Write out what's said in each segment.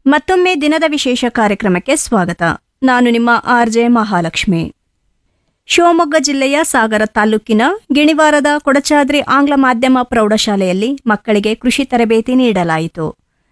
ಮತ್ತೊಮ್ಮೆ ದಿನದ ವಿಶೇಷ ಕಾರ್ಯಕ್ರಮಕ್ಕೆ ಸ್ವಾಗತ ನಾನು ನಿಮ್ಮ ಆರ್ಜೆ ಮಹಾಲಕ್ಷ್ಮಿ ಶಿವಮೊಗ್ಗ ಜಿಲ್ಲೆಯ ಸಾಗರ ತಾಲೂಕಿನ ಗಿಣಿವಾರದ ಕೊಡಚಾದ್ರಿ ಆಂಗ್ಲ ಮಾಧ್ಯಮ ಪ್ರೌಢಶಾಲೆಯಲ್ಲಿ ಮಕ್ಕಳಿಗೆ ಕೃಷಿ ತರಬೇತಿ ನೀಡಲಾಯಿತು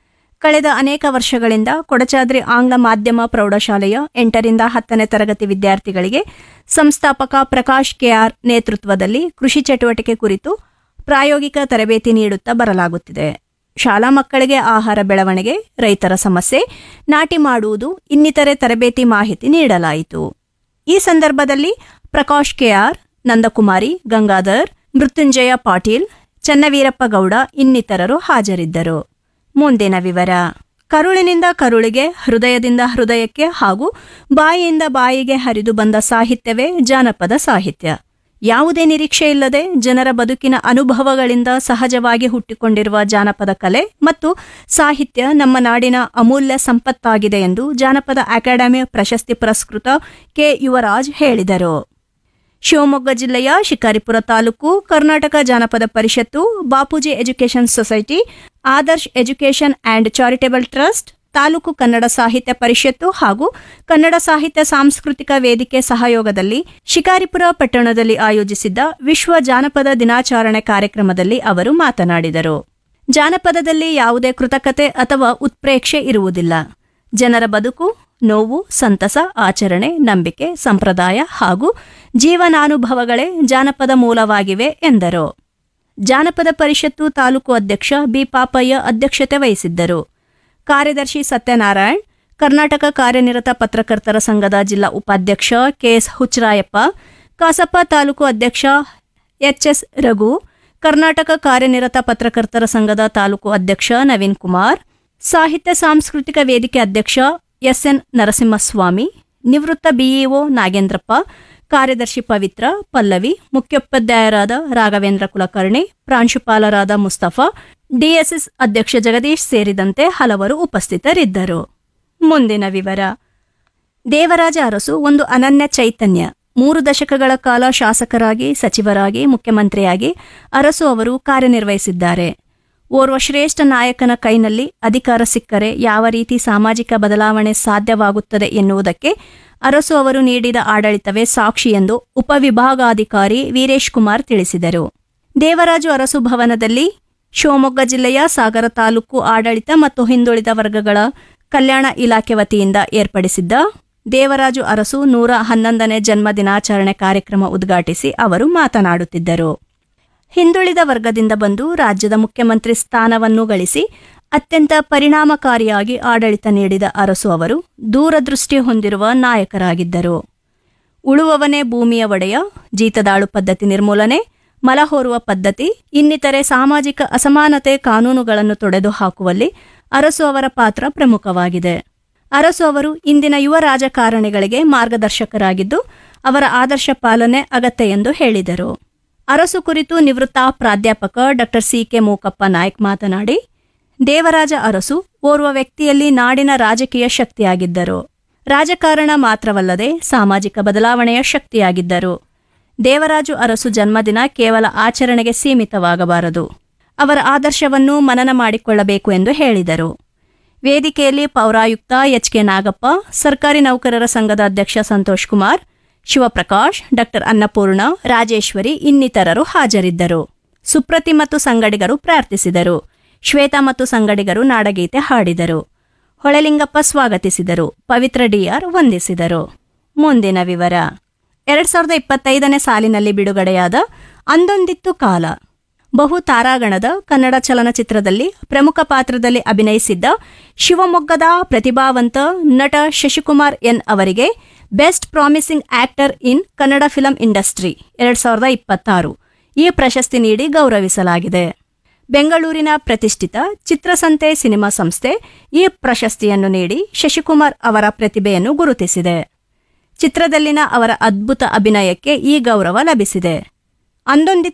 ಕಳೆದ ಅನೇಕ ವರ್ಷಗಳಿಂದ ಕೊಡಚಾದ್ರಿ ಆಂಗ್ಲ ಮಾಧ್ಯಮ ಪ್ರೌಢಶಾಲೆಯ ಎಂಟರಿಂದ ಹತ್ತನೇ ತರಗತಿ ವಿದ್ಯಾರ್ಥಿಗಳಿಗೆ ಸಂಸ್ಥಾಪಕ ಪ್ರಕಾಶ್ ಕೆಆರ್ ನೇತೃತ್ವದಲ್ಲಿ ಕೃಷಿ ಚಟುವಟಿಕೆ ಕುರಿತು ಪ್ರಾಯೋಗಿಕ ತರಬೇತಿ ನೀಡುತ್ತಾ ಬರಲಾಗುತ್ತಿದೆ ಶಾಲಾ ಮಕ್ಕಳಿಗೆ ಆಹಾರ ಬೆಳವಣಿಗೆ ರೈತರ ಸಮಸ್ಯೆ ನಾಟಿ ಮಾಡುವುದು ಇನ್ನಿತರೆ ತರಬೇತಿ ಮಾಹಿತಿ ನೀಡಲಾಯಿತು ಈ ಸಂದರ್ಭದಲ್ಲಿ ಪ್ರಕಾಶ್ ಕೆಆರ್ ನಂದಕುಮಾರಿ ಗಂಗಾಧರ್ ಮೃತ್ಯುಂಜಯ ಪಾಟೀಲ್ ಚನ್ನವೀರಪ್ಪ ಗೌಡ ಇನ್ನಿತರರು ಹಾಜರಿದ್ದರು ಮುಂದಿನ ವಿವರ ಕರುಳಿನಿಂದ ಕರುಳಿಗೆ ಹೃದಯದಿಂದ ಹೃದಯಕ್ಕೆ ಹಾಗೂ ಬಾಯಿಯಿಂದ ಬಾಯಿಗೆ ಹರಿದು ಬಂದ ಸಾಹಿತ್ಯವೇ ಜಾನಪದ ಸಾಹಿತ್ಯ ಯಾವುದೇ ನಿರೀಕ್ಷೆ ಇಲ್ಲದೆ ಜನರ ಬದುಕಿನ ಅನುಭವಗಳಿಂದ ಸಹಜವಾಗಿ ಹುಟ್ಟಿಕೊಂಡಿರುವ ಜಾನಪದ ಕಲೆ ಮತ್ತು ಸಾಹಿತ್ಯ ನಮ್ಮ ನಾಡಿನ ಅಮೂಲ್ಯ ಸಂಪತ್ತಾಗಿದೆ ಎಂದು ಜಾನಪದ ಅಕಾಡೆಮಿ ಪ್ರಶಸ್ತಿ ಪುರಸ್ಕೃತ ಕೆ ಯುವರಾಜ್ ಹೇಳಿದರು ಶಿವಮೊಗ್ಗ ಜಿಲ್ಲೆಯ Shikaripura taluk Karnataka Janapada Parishat Bapuji education society Adarsh education and charitable trust taluk Kannada Sahitya Parishat ಹಾಗೂ ಕನ್ನಡ ಸಾಹಿತ್ಯ ಸಾಂಸ್ಕೃತಿಕ ವೇದಿಕೆ ಸಹಯೋಗದಲ್ಲಿ ಶಿಕಾರಿಪುರ ಪಟ್ಟಣದಲ್ಲಿ ಆಯೋಜಿಸಿದ್ದ ವಿಶ್ವ ಜಾನಪದ ದಿನಾಚರಣೆ ಕಾರ್ಯಕ್ರಮದಲ್ಲಿ ಅವರು ಮಾತನಾಡಿದರು ಜಾನಪದದಲ್ಲಿ ಯಾವುದೇ ಕೃತಕತೆ ಅಥವಾ ಉತ್ಪ್ರೇಕ್ಷೆ ಇರುವುದಿಲ್ಲ ಜನರ ಬದುಕು ನೋವು ಸಂತಸ ಆಚರಣೆ ನಂಬಿಕೆ ಸಂಪ್ರದಾಯ ಹಾಗೂ ಜೀವನಾನುಭವಗಳೇ ಜಾನಪದ ಮೂಲವಾಗಿವೆ ಎಂದರು ಜಾನಪದ ಪರಿಷತ್ತು ತಾಲೂಕು ಅಧ್ಯಕ್ಷ ಬಿ ಪಾಪಯ್ಯ ಅಧ್ಯಕ್ಷತೆ ವಹಿಸಿದ್ದರು ಕಾರ್ಯದರ್ಶಿ ಸತ್ಯನಾರಾಯಣ್ ಕರ್ನಾಟಕ ಕಾರ್ಯನಿರತ ಪತ್ರಕರ್ತರ ಸಂಘದ ಜಿಲ್ಲಾ ಉಪಾಧ್ಯಕ್ಷ ಕೆಎಸ್ ಹುಚ್ಚರಾಯಪ್ಪ ಕಾಸಪ್ಪ ತಾಲೂಕು ಅಧ್ಯಕ್ಷ ಎಚ್ಎಸ್ ರಘು ಕರ್ನಾಟಕ ಕಾರ್ಯನಿರತ ಪತ್ರಕರ್ತರ ಸಂಘದ ತಾಲೂಕು ಅಧ್ಯಕ್ಷ ನವೀನ್ ಕುಮಾರ್ ಸಾಹಿತ್ಯ ಸಾಂಸ್ಕೃತಿಕ ವೇದಿಕೆ ಅಧ್ಯಕ್ಷ ಎಸ್ಎನ್ ನರಸಿಂಹಸ್ವಾಮಿ ನಿವೃತ್ತ ಬಿಇಒ ನಾಗೇಂದ್ರಪ್ಪ ಕಾರ್ಯದರ್ಶಿ ಪವಿತ್ರ ಪಲ್ಲವಿ ಮುಖ್ಯೋಪಾಧ್ಯಾಯರಾದ ರಾಘವೇಂದ್ರ ಕುಲಕರ್ಣಿ ಪ್ರಾಂಶುಪಾಲರಾದ ಮುಸ್ತಫಾ ಡಿಎಸ್ಎಸ್ ಅಧ್ಯಕ್ಷ ಜಗದೀಶ್ ಸೇರಿದಂತೆ ಹಲವರು ಉಪಸ್ಥಿತರಿದ್ದರು ಮುಂದಿನ ವಿವರ ದೇವರಾಜ ಅರಸು ಒಂದು ಅನನ್ಯ ಚೈತನ್ಯ ಮೂರು ದಶಕಗಳ ಕಾಲ ಶಾಸಕರಾಗಿ ಸಚಿವರಾಗಿ ಮುಖ್ಯಮಂತ್ರಿಯಾಗಿ ಅರಸು ಅವರು ಕಾರ್ಯನಿರ್ವಹಿಸಿದ್ದಾರೆ ಓರ್ವ ಶ್ರೇಷ್ಠ ನಾಯಕನ ಕೈನಲ್ಲಿ ಅಧಿಕಾರ ಸಿಕ್ಕರೆ ಯಾವ ರೀತಿ ಸಾಮಾಜಿಕ ಬದಲಾವಣೆ ಸಾಧ್ಯವಾಗುತ್ತದೆ ಎನ್ನುವುದಕ್ಕೆ ಅರಸು ಅವರು ನೀಡಿದ ಆಡಳಿತವೇ ಸಾಕ್ಷಿ ಎಂದು ಉಪವಿಭಾಗಾಧಿಕಾರಿ ವೀರೇಶ್ ಕುಮಾರ್ ತಿಳಿಸಿದರು ದೇವರಾಜು ಅರಸು ಭವನದಲ್ಲಿ ಶಿವಮೊಗ್ಗ ಜಿಲ್ಲೆಯ ಸಾಗರ ತಾಲೂಕು ಆಡಳಿತ ಮತ್ತು ಹಿಂದುಳಿದ ವರ್ಗಗಳ ಕಲ್ಯಾಣ ಇಲಾಖೆ ವತಿಯಿಂದ ಏರ್ಪಡಿಸಿದ್ದ ದೇವರಾಜು ಅರಸು ನೂರ ಹನ್ನೊಂದನೇ ಜನ್ಮ ದಿನಾಚರಣೆ ಕಾರ್ಯಕ್ರಮ ಉದ್ಘಾಟಿಸಿ ಅವರು ಮಾತನಾಡುತ್ತಿದ್ದರು ಹಿಂದುಳಿದ ವರ್ಗದಿಂದ ಬಂದು ರಾಜ್ಯದ ಮುಖ್ಯಮಂತ್ರಿ ಸ್ಥಾನವನ್ನು ಗಳಿಸಿ ಅತ್ಯಂತ ಪರಿಣಾಮಕಾರಿಯಾಗಿ ಆಡಳಿತ ನೀಡಿದ ಅರಸು ಅವರು ದೂರದೃಷ್ಟಿ ಹೊಂದಿರುವ ನಾಯಕರಾಗಿದ್ದರು ಉಳುವವನೇ ಭೂಮಿಯ ಒಡೆಯ ಜೀತದಾಳು ಪದ್ಧತಿ ನಿರ್ಮೂಲನೆ ಮಲಹೋರುವ ಪದ್ಧತಿ ಇನ್ನಿತರೆ ಸಾಮಾಜಿಕ ಅಸಮಾನತೆ ಕಾನೂನುಗಳನ್ನು ತೊಡೆದು ಹಾಕುವಲ್ಲಿ ಅರಸು ಅವರ ಪಾತ್ರ ಪ್ರಮುಖವಾಗಿದೆ ಅರಸು ಅವರು ಇಂದಿನ ಯುವ ರಾಜಕಾರಣಿಗಳಿಗೆ ಮಾರ್ಗದರ್ಶಕರಾಗಿದ್ದು ಅವರ ಆದರ್ಶ ಪಾಲನೆ ಅಗತ್ಯ ಎಂದು ಹೇಳಿದರು ಅರಸು ಕುರಿತು ನಿವೃತ್ತ ಪ್ರಾಧ್ಯಾಪಕ doctor C K Mookappa Naik ಮಾತನಾಡಿ ದೇವರಾಜ ಅರಸು ಓರ್ವ ವ್ಯಕ್ತಿಯಲ್ಲಿ ನಾಡಿನ ರಾಜಕೀಯ ಶಕ್ತಿಯಾಗಿದ್ದರು ರಾಜಕಾರಣ ಮಾತ್ರವಲ್ಲದೆ ಸಾಮಾಜಿಕ ಬದಲಾವಣೆಯ ಶಕ್ತಿಯಾಗಿದ್ದರು ದೇವರಾಜು ಅರಸು ಜನ್ಮದಿನ ಕೇವಲ ಆಚರಣೆಗೆ ಸೀಮಿತವಾಗಬಾರದು ಅವರ ಆದರ್ಶವನ್ನು ಮನನ ಮಾಡಿಕೊಳ್ಳಬೇಕು ಎಂದು ಹೇಳಿದರು ವೇದಿಕೆಯಲ್ಲಿ ಪೌರಾಯುಕ್ತ ಎಚ್ ಕೆ ನಾಗಪ್ಪ ಸರ್ಕಾರಿ ನೌಕರರ ಸಂಘದ ಅಧ್ಯಕ್ಷ ಸಂತೋಷ್ ಕುಮಾರ್ ಶಿವಪ್ರಕಾಶ್ ಡಾಕ್ಟರ್ ಅನ್ನಪೂರ್ಣ ರಾಜೇಶ್ವರಿ ಇನ್ನಿತರರು ಹಾಜರಿದ್ದರು ಸುಪ್ರತಿ ಮತ್ತು ಸಂಗಡಿಗರು ಪ್ರಾರ್ಥಿಸಿದರು ಶ್ವೇತಾ ಮತ್ತು ಸಂಗಡಿಗರು ನಾಡಗೀತೆ ಹಾಡಿದರು ಹೊಳೆಲಿಂಗಪ್ಪ ಸ್ವಾಗತಿಸಿದರು ಪವಿತ್ರ ಡಿಆರ್ ವಂದಿಸಿದರು ಮುಂದಿನ ವಿವರ ಎರಡ್ ಸಾವಿರದ ಇಪ್ಪತ್ತೈದನೇ ಸಾಲಿನಲ್ಲಿ ಬಿಡುಗಡೆಯಾದ ಅಂದೊಂದಿತ್ತು ಕಾಲ ಬಹು ತಾರಾಗಣದ ಕನ್ನಡ ಚಲನಚಿತ್ರದಲ್ಲಿ ಪ್ರಮುಖ ಪಾತ್ರದಲ್ಲಿ ಅಭಿನಯಿಸಿದ್ದ ಶಿವಮೊಗ್ಗದ ಪ್ರತಿಭಾವಂತ ನಟ ಶಶಿಕುಮಾರ್ ಎನ್ ಅವರಿಗೆ best promising actor in Kannada film industry ಎರಡ್ ಸಾವಿರದ ಇಪ್ಪತ್ತಾರು ಈ ಪ್ರಶಸ್ತಿ ನೀಡಿ ಗೌರವಿಸಲಾಗಿದೆ ಬೆಂಗಳೂರಿನ ಪ್ರತಿಷ್ಠಿತ ಚಿತ್ರಸಂತೆ ಸಿನಿಮಾ ಸಂಸ್ಥೆ ಈ ಪ್ರಶಸ್ತಿಯನ್ನು ನೀಡಿ ಶಶಿಕುಮಾರ್ ಅವರ ಪ್ರತಿಭೆಯನ್ನು ಗುರುತಿಸಿದೆ ಚಿತ್ರದಲ್ಲಿನ ಅವರ ಅದ್ಭುತ ಅಭಿನಯಕ್ಕೆ ಈ ಗೌರವ ಲಭಿಸಿದೆ ಅಂದೊಂದಿತ್ತು